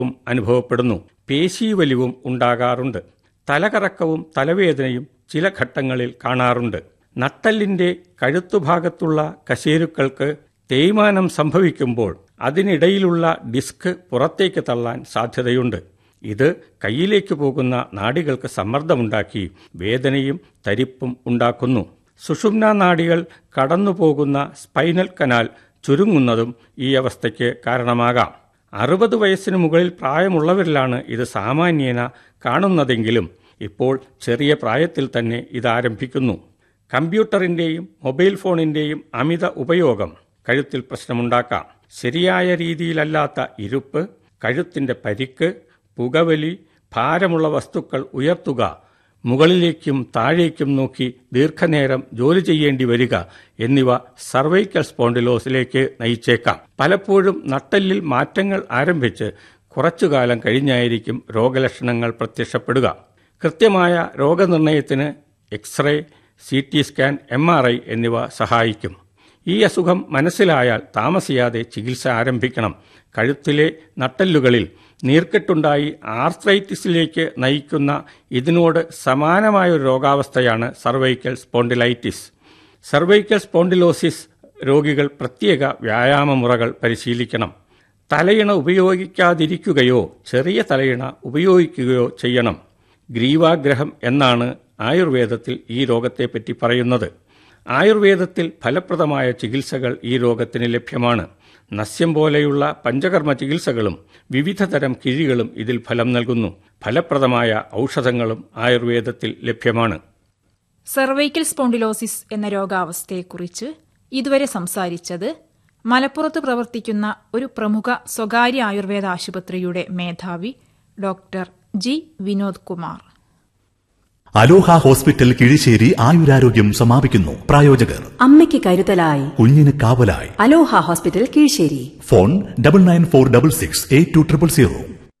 ഉം അനുഭവപ്പെടുന്നു പേശീവലിവും ഉണ്ടാകാറുണ്ട് തലകറക്കവും തലവേദനയും ചില ഘട്ടങ്ങളിൽ കാണാറുണ്ട് നട്ടലിന്റെ കഴുത്തുഭാഗത്തുള്ള കശേരുക്കൾക്ക് തേയ്മാനം സംഭവിക്കുമ്പോൾ അതിനിടയിലുള്ള ഡിസ്ക് പുറത്തേക്ക് തള്ളാൻ സാധ്യതയുണ്ട് ഇത് കയ്യിലേക്ക് പോകുന്ന നാഡികൾക്ക് സമ്മർദ്ദമുണ്ടാക്കി വേദനയും തരിപ്പും ഉണ്ടാക്കുന്നു സുഷുമ്ന നാഡികൾ കടന്നുപോകുന്ന സ്പൈനൽ കനാൽ ചുരുങ്ങുന്നതും ഈ അവസ്ഥയ്ക്ക് കാരണമാകാം അറുപത് വയസ്സിന് മുകളിൽ പ്രായമുള്ളവരിലാണ് ഇത് സാമാന്യേന കാണുന്നതെങ്കിലും ഇപ്പോൾ ചെറിയ പ്രായത്തിൽ തന്നെ ഇത് ആരംഭിക്കുന്നു കമ്പ്യൂട്ടറിന്റെയും മൊബൈൽ ഫോണിന്റെയും അമിത ഉപയോഗം കഴുത്തിൽ പ്രശ്നമുണ്ടാക്കാം ശരിയായ രീതിയിലല്ലാത്ത ഇരുപ്പ് കഴുത്തിന്റെ പരിക്ക് പുകവലി ഭാരമുള്ള വസ്തുക്കൾ ഉയർത്തുക മുകളിലേക്കും താഴേക്കും നോക്കി ദീർഘനേരം ജോലി ചെയ്യേണ്ടി വരിക എന്നിവ സർവൈക്കൽ സ്പോണ്ടിലോസിലേക്ക് നയിച്ചേക്കാം പലപ്പോഴും നട്ടെല്ലിൽ മാറ്റങ്ങൾ ആരംഭിച്ച് കുറച്ചുകാലം കഴിഞ്ഞായിരിക്കും രോഗലക്ഷണങ്ങൾ പ്രത്യക്ഷപ്പെടുക കൃത്യമായ രോഗനിർണയത്തിന് X ray C T scan M R I എന്നിവ സഹായിക്കും ഈ അസുഖം മനസ്സിലായാൽ താമസിയാതെ ചികിത്സ ആരംഭിക്കണം കഴുത്തിലെ നട്ടെല്ലുകളിൽ നീർക്കെട്ടുണ്ടായി ആർത്രൈറ്റിസിലേക്ക് നയിക്കുന്ന ഇതിനോട് സമാനമായ ഒരു രോഗാവസ്ഥയാണ് സർവൈക്കൽ സ്പോണ്ടിലൈറ്റിസ് സർവൈക്കൽ സ്പോണ്ടിലോസിസ് രോഗികൾ പ്രത്യേക വ്യായാമമുറകൾ പരിശീലിക്കണം തലയിണ ഉപയോഗിക്കാതിരിക്കുകയോ ചെറിയ തലയിണ ഉപയോഗിക്കുകയോ ചെയ്യണം ഗ്രീവാഗ്രഹം എന്നാണ് ആയുർവേദത്തിൽ ഈ രോഗത്തെപ്പറ്റി പറയുന്നത് ആയുർവേദത്തിൽ ഫലപ്രദമായ ചികിത്സകൾ ഈ രോഗത്തിന് ലഭ്യമാണ് നസ്യം പോലെയുള്ള പഞ്ചകർമ്മ ചികിത്സകളും വിവിധതരം കിഴികളും ഇതിൽ ഫലം നൽകുന്നു ഫലപ്രദമായ ഔഷധങ്ങളും ആയുർവേദത്തിൽ ലഭ്യമാണ് സെർവൈക്കൽ സ്പോണ്ടിലോസിസ് എന്ന രോഗാവസ്ഥയെക്കുറിച്ച് ഇതുവരെ സംസാരിച്ചത് മലപ്പുറത്ത് പ്രവർത്തിക്കുന്ന ഒരു പ്രമുഖ സ്വകാര്യ ആയുർവേദ ആശുപത്രിയുടെ മേധാവി doctor G Vinod Kumar Aloha hospital Kizhissery ആയുരാരോഗ്യം സമാപിക്കുന്നു പ്രായോജകർ അമ്മയ്ക്ക് കരുതലായി കുഞ്ഞിന് കാവലായി Aloha hospital Kizhissery phone double nine four double six eight two triple zero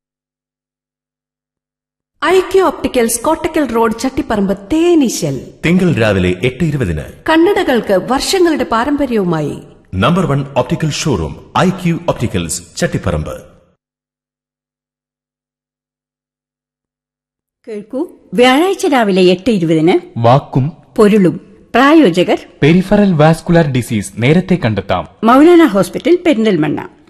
IQ opticals Kottakkal road Chattiparamba തേനീശൽ തിങ്കൾ രാവിലെ എട്ട് ഇരുപതിന് കണ്ണടകൾക്ക് വർഷങ്ങളുടെ പാരമ്പര്യവുമായി number one optical showroom I Q opticals Chattiparamba കേൾക്കൂ വ്യാഴാഴ്ച രാവിലെ എട്ട് ഇരുപതിന് വാക്കും പൊരുളും പ്രായോജകർ പെരിഫറൽ വാസ്കുലാർ ഡിസീസ് നേരത്തെ കണ്ടെത്താം മൗലാന ഹോസ്പിറ്റൽ പെരിന്തൽമണ്ണ